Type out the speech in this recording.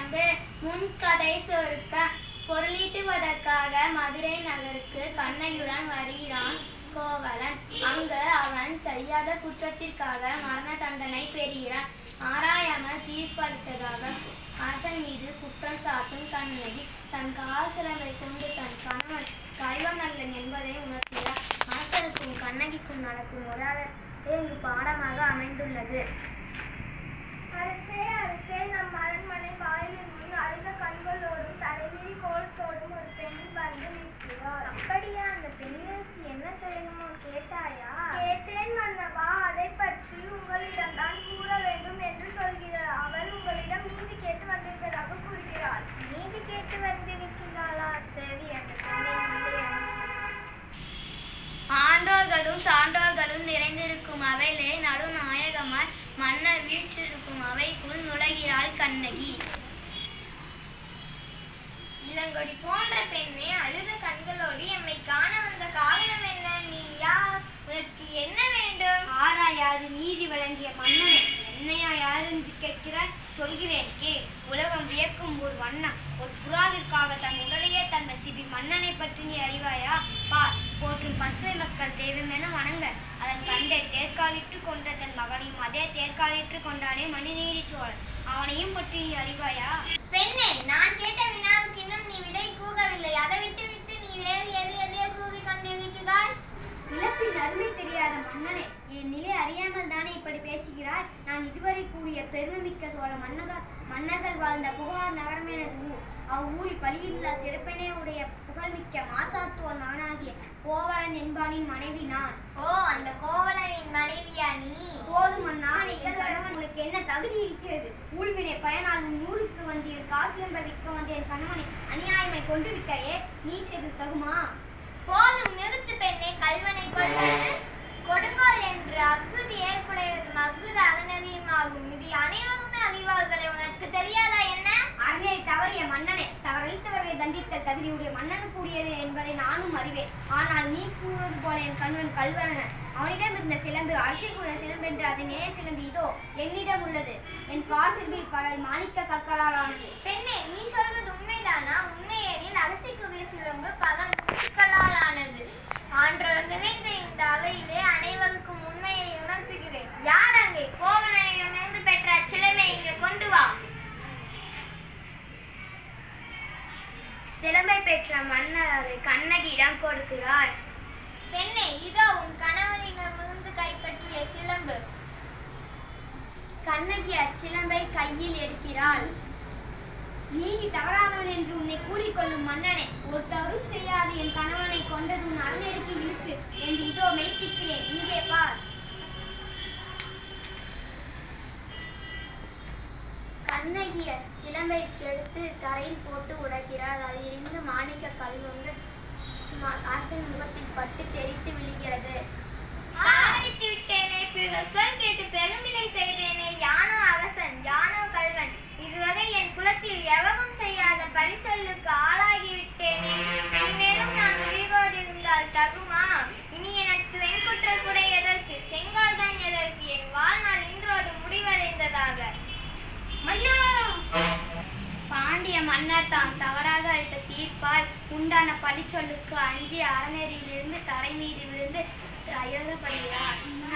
சிலம்பு முன்கதை சொருக்க பொருளீட்டுவதற்காக மதுரை நகருக்கு கண்ணகியுடன் வருகிறான் கோவலன் அங்கு அவன் செய்யாத குற்றத்திற்காக மரண தண்டனை பெறுகிறான் ஆராயாமல் தீர்ப்பளித்ததாக அரசன் மீது குற்றம் சாட்டும் கண்ணகி தன் கால் சிலம்பை கொண்டு தன் கணவன் கல்வமல்லன் என்பதை உணர்த்தினார் அரசனுக்கும் கண்ணகிக்கும் நடக்கும் உரையாடலே இங்கு பாடமாக அமைந்துள்ளது அரசே அரசே நம் அரண்மனை வாயிலின் முன் அழுத கண்களோடும் தலைவிரி கோலத்தோடும் ஒரு பெண் வந்து நிற்கிறார் அப்படியா அந்த பெண்ணுக்கு என்ன தெரியுமோ கேட்டாயா கேட்டேன் மன்னவா அதை பற்றி உங்களிடம் தான் கூற வேண்டும் என்று சொல்கிறார் அவள் உங்களிடம் நீதி கேட்டு வந்திருப்பதாக கூறுகிறாள் நீதி கேட்டு வந்திருக்கிறாளா சரி அந்த பெண்ணை உள்ளே அனுப்பு. ஆண்டோர்களும் சான்றோர்களும் நிறைந்திருக்கும் அவையிலே நடுநாயகமாய் மன்னர் வீற்றிருக்கும் அவைக்குள் நுழைகிறாள் கண்ணகி இளங்கொடி போன்ற பெண்ணே அழுத கண்களோடு எம்மை காண வந்த காரணம் என்ன நீ யார் உனக்கு என்ன வேண்டும் ஆராயாது நீதி வழங்கிய மன்னனே என்னையா யார் என்று கேட்கிறாய் சொல்கிறேன் கே உலகம் வியக்கும் ஒரு வண்ணம் ஒரு புறாவிற்காக தன் உடலையே தந்த சிபி மன்னனை பற்றி நீ அறிவாயா பார் போற்றும் பசுவை மக்கள் தெய்வமென வணங்க அதன் கண்டை தேர்காலிட்டு கொன்ற தன் மகனையும் அதே தேர்காலிட்டு கொண்டானே மணிநீதி சோழன் அவனையும் பற்றி நீ அறிவாயா பெண்ணே நான் கேட்ட வினாவுக்கு இன்னும் நீ விடை கூகவில்லை அதை விட்டு விட்டு நீ வேறு எது எதையோ கூகி கொண்டிருக்கிறாய் இழப்பின் அருமை தெரியாத மன்னனே என் நிலை அறியாமல் தானே இப்படி பேசுகிறாய் நான் இதுவரை கூறிய பெருமைமிக்க சோழ மன்னர்கள் மன்னர்கள் வாழ்ந்த புகார் நகரம் எனது ஊர் அவ்வூரில் பலியில்லா சிறப்பினை உடைய புகழ்மிக்க மாசாத்துவன் மகனாகிய கோவலன் என்பானின் மனைவி நான் ஓ அந்த கோவலனின் மனைவியா நீ போதும் அந்நாளை கணவன் உனக்கு என்ன தகுதி இருக்கிறது ஊழ்வினை பயனால் உன் ஊருக்கு வந்தீர் காசிலம்ப விற்க வந்த என் கணவனை அநியாயமை கொண்டு விட்டாயே நீ செய்து தகுமா போதும் நிறுத்து பெண்ணே கல்வனை கொள்வது கொடுங்கோல் என்று அக்குதி ஏற்புடையதும் அக்குது அகநகியுமாகும் இது அனைவருமே அறிவார்களே உனக்கு தெரியாதா என்ன அறநெறி தவறிய மன்னனே தவறளித்தவர்களை தண்டித்த தகுதியுடைய மன்னனுக்கு உரியது என்பதை நானும் அறிவேன் ஆனால் நீ கூறுவது போல என் கண்வன் கல்வனன் அவனிடம் இருந்த சிலம்பு அரசியலுள்ள சிலம்பு என்று அதன் நேய சிலம்பு இதோ என்னிடம் உள்ளது என் கார் சிலம்பில் பல மாணிக்க கற்களால் ஆனது பெண்ணே நீ சொல்வது உண்மைதானா உண்மையெனில் அரசிக்குரிய சிலம்பு பகல் முட்களால் ஆனது ஆன்றோர் நிறைந்த இந்த அவையிலே அனைவருக்கும் உண்மையை உணர்த்துகிறேன் யார் அங்கே கோவலனிடமிருந்து பெற்ற சிலம்பை இங்கே கொண்டு வா சிலம்பை பெற்ற மன்னர் அதை கண்ணகியிடம் கொடுக்கிறார் பெண்ணே இதோ உன் கணவனிடமிருந்து கைப்பற்றிய சிலம்பு கண்ணகி அச்சிலம்பை கையில் எடுக்கிறாள் நீதி தவறாதவன் என்று உன்னை கூறிக்கொள்ளும் மன்னனே ஒரு தவறும் செய்யாத என் கணவனை கொண்டது உன் அறநெருக்கு இழுக்கு என்று இதோ மெய்ப்பிக்கிறேன் இங்கே பார் கண்ணகி அச்சிலம்பை எடுத்து தரையில் போட்டு உடைக்கிறாள் அதிலிருந்து மாணிக்க கல் ஒன்று ம- அரசன் முகத்தில் பட்டு தெரித்து விழுகிறது காதலித்து விட்டேனே பிறர் சொல் கேட்டு பெருமிலை செய்தேனே யானோ அரசன் யானோ கல்வன் இதுவரை என் குலத்தில் எவரும் செய்யாத பழிச்சொல்லுக்கு ஆளாகி விட்டேனே இனிமேலும் நான் உயிரோடு இருந்தால் தகுமா இனி எனக்கு வெண்குற்ற கூட எதற்கு செங்கால் தான் எதற்கு என் வாழ்நாள் இன்றோடு முடிவடைந்ததாக மன்னா பாண்டிய மன்னர் தான் தவறாக அளித்த தீர்ப்பால் உண்டான பழிச்சொல்லுக்கு அஞ்சி அறநெறியிலிருந்து தரை மீது விழுந்து எழுதப்படுகிறார்